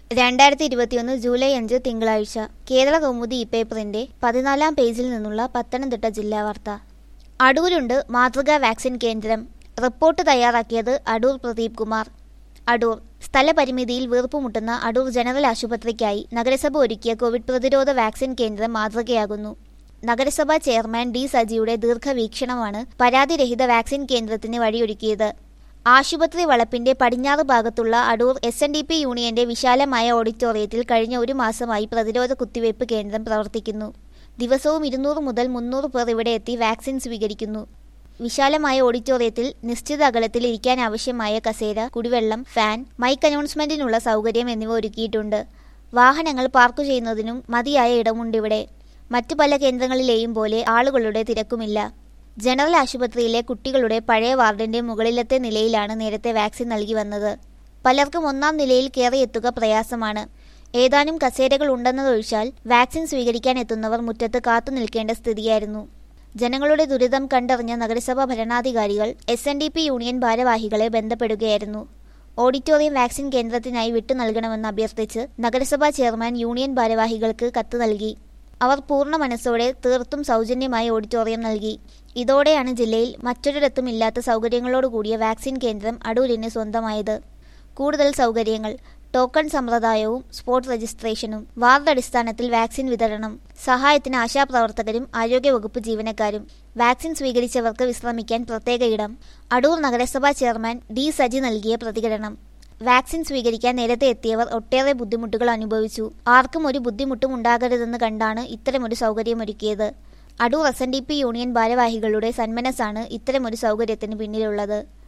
രണ്ടായിരത്തി ഇരുപത്തിയൊന്ന് ജൂലൈ അഞ്ച് തിങ്കളാഴ്ച കേരള കൗമുദി ഈ പേപ്പറിന്റെ പതിനാലാം പേജിൽ നിന്നുള്ള പത്തനംതിട്ട ജില്ലാ വാർത്ത അടൂരുണ്ട് മാതൃകാ വാക്സിൻ കേന്ദ്രം റിപ്പോർട്ട് തയ്യാറാക്കിയത് അടൂർ പ്രദീപ് കുമാർ അടൂർ സ്ഥലപരിമിതിയിൽ വീർപ്പുമുട്ടുന്ന അടൂർ ജനറൽ ആശുപത്രിക്കായി നഗരസഭ ഒരുക്കിയ കോവിഡ് പ്രതിരോധ വാക്സിൻ കേന്ദ്രം മാതൃകയാകുന്നു നഗരസഭാ ചെയർമാൻ ഡി സജിയുടെ ദീർഘവീക്ഷണമാണ് പരാതിരഹിത വാക്സിൻ കേന്ദ്രത്തിന് വഴിയൊരുക്കിയത് ആശുപത്രി വളപ്പിന്റെ പടിഞ്ഞാറ് ഭാഗത്തുള്ള Adoor S N D P യൂണിയന്റെ വിശാലമായ ഓഡിറ്റോറിയത്തിൽ കഴിഞ്ഞ ഒരു മാസമായി പ്രതിരോധ കുത്തിവയ്പ് കേന്ദ്രം പ്രവർത്തിക്കുന്നു ദിവസവും ഇരുന്നൂറ് മുതൽ മുന്നൂറ് പേർ ഇവിടെ എത്തി വാക്സിൻ സ്വീകരിക്കുന്നു വിശാലമായ ഓഡിറ്റോറിയത്തിൽ നിശ്ചിത അകലത്തിൽ ഇരിക്കാൻ ആവശ്യമായ കസേര കുടിവെള്ളം ഫാൻ മൈക്ക് അനൗൺസ്മെന്റിനുള്ള സൗകര്യം എന്നിവ ഒരുക്കിയിട്ടുണ്ട് വാഹനങ്ങൾ പാർക്ക് ചെയ്യുന്നതിനും മതിയായ ഇടമുണ്ടിവിടെ മറ്റു പല കേന്ദ്രങ്ങളിലെയും പോലെ ആളുകളുടെ തിരക്കുമില്ല ജനറൽ ആശുപത്രിയിലെ കുട്ടികളുടെ പഴയ വാർഡിന്റെ മുകളിലത്തെ നിലയിലാണ് നേരത്തെ വാക്സിൻ നൽകി വന്നത് പലർക്കും ഒന്നാം നിലയിൽ കയറിയെത്തുക പ്രയാസമാണ് ഏതാനും കസേരകൾ ഉണ്ടെന്നതൊഴിച്ചാൽ വാക്സിൻ സ്വീകരിക്കാൻ എത്തുന്നവർ മുറ്റത്ത് കാത്തു നിൽക്കേണ്ട സ്ഥിതിയായിരുന്നു ജനങ്ങളുടെ ദുരിതം കണ്ടറിഞ്ഞ നഗരസഭാ ഭരണാധികാരികൾ S N D P union ഭാരവാഹികളെ ബന്ധപ്പെടുകയായിരുന്നു ഓഡിറ്റോറിയം വാക്സിൻ കേന്ദ്രത്തിനായി വിട്ടു നൽകണമെന്ന് അഭ്യർത്ഥിച്ച് നഗരസഭാ ചെയർമാൻ യൂണിയൻ ഭാരവാഹികൾക്ക് കത്ത് നൽകി അവർ പൂർണ്ണ മനസ്സോടെ തീർത്തും സൗജന്യമായി ഓഡിറ്റോറിയം നൽകി ഇതോടെയാണ് ജില്ലയിൽ മറ്റൊരിടത്തും ഇല്ലാത്ത സൗകര്യങ്ങളോടുകൂടിയ വാക്സിൻ കേന്ദ്രം അടൂരിന് സ്വന്തമായത് കൂടുതൽ സൗകര്യങ്ങൾ ടോക്കൺ സമ്പ്രദായവും സ്പോട്ട് രജിസ്ട്രേഷനും വാർഡ് അടിസ്ഥാനത്തിൽ വാക്സിൻ വിതരണം സഹായത്തിന് ആശാപ്രവർത്തകരും ആരോഗ്യവകുപ്പ് ജീവനക്കാരും വാക്സിൻ സ്വീകരിച്ചവർക്ക് വിശ്രമിക്കാൻ പ്രത്യേക ഇടം അടൂർ നഗരസഭാ ചെയർമാൻ ഡി സജി നൽകിയ പ്രതികരണം വാക്സിൻ സ്വീകരിക്കാൻ നേരത്തെ എത്തിയവർ ഒട്ടേറെ ബുദ്ധിമുട്ടുകൾ അനുഭവിച്ചു ആർക്കും ഒരു ബുദ്ധിമുട്ടും ഉണ്ടാകരുതെന്ന് കണ്ടാണ് ഇത്തരമൊരു സൗകര്യമൊരുക്കിയത് Adoor S N D P union ഭാരവാഹികളുടെ സന്മനസ്സാണ് ഇത്തരമൊരു സൗകര്യത്തിന് പിന്നിലുള്ളത്